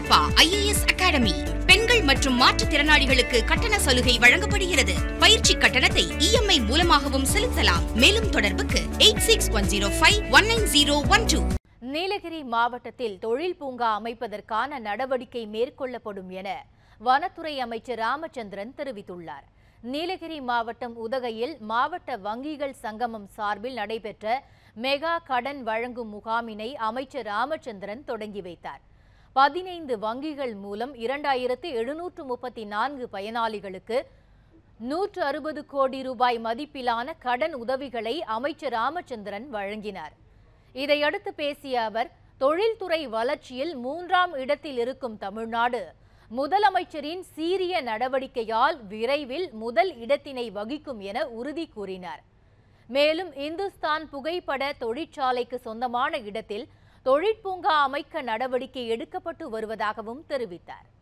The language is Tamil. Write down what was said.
சாரதாம்பா ஐஏஎஸ் அகாடமி பெண்கள் மற்றும் மாற்றுத்திறனாளிகளுக்கு கட்டண சலுகை வழங்கப்படுகிறது பயிற்சி கட்டணத்தை இஎம்ஐ மூலமாகவும் செலுத்தலாம் மேலும் தொடர்புக்கு eight six one zero five one nine zero one two Nilgiri மாவட்டத்தில் தொழில் பூங்கா அமைப்பதற்கான நடவடிக்கை மேற்கொள்ளப்படும் என வனத்துறை அமைச்சர் ராமச்சந்திரன் தெரிவித்துள்ளார் நீலகிரி மாவட்டம் உதகையில் மாவட்ட வங்கிகள் சங்கமம் சார்பில் நடைபெற்ற மெகா கடன் வழங்கும் முகாமினை அமைச்சர் ராமச்சந்திரன் தொடங்கி வைத்தார் பதினைந்து வங்கிகள் மூலம் இரண்டாயிரத்து எழுநூற்று முப்பத்தி நான்கு பயனாளிகளுக்கு நூற்று அறுபது கோடி ரூபாய் மதிப்பிலான கடன் உதவிகளை அமைச்சர் ராமச்சந்திரன் வழங்கினார் இதையடுத்து பேசிய அவர் தொழில்துறை வளர்ச்சியில் மூன்றாம் இடத்தில் இருக்கும் தமிழ்நாடு முதலமைச்சரின் சீரிய நடவடிக்கையால் விரைவில் முதல் இடத்தினை வகிக்கும் என உறுதி கூறினார் மேலும் இந்துஸ்தான் புகைப்பட தொழிற்சாலைக்கு சொந்தமான இடத்தில் தொழிற்பூங்கா அமைக்க நடவடிக்கை எடுக்கப்பட்டு வருவதாகவும் தெரிவித்தார்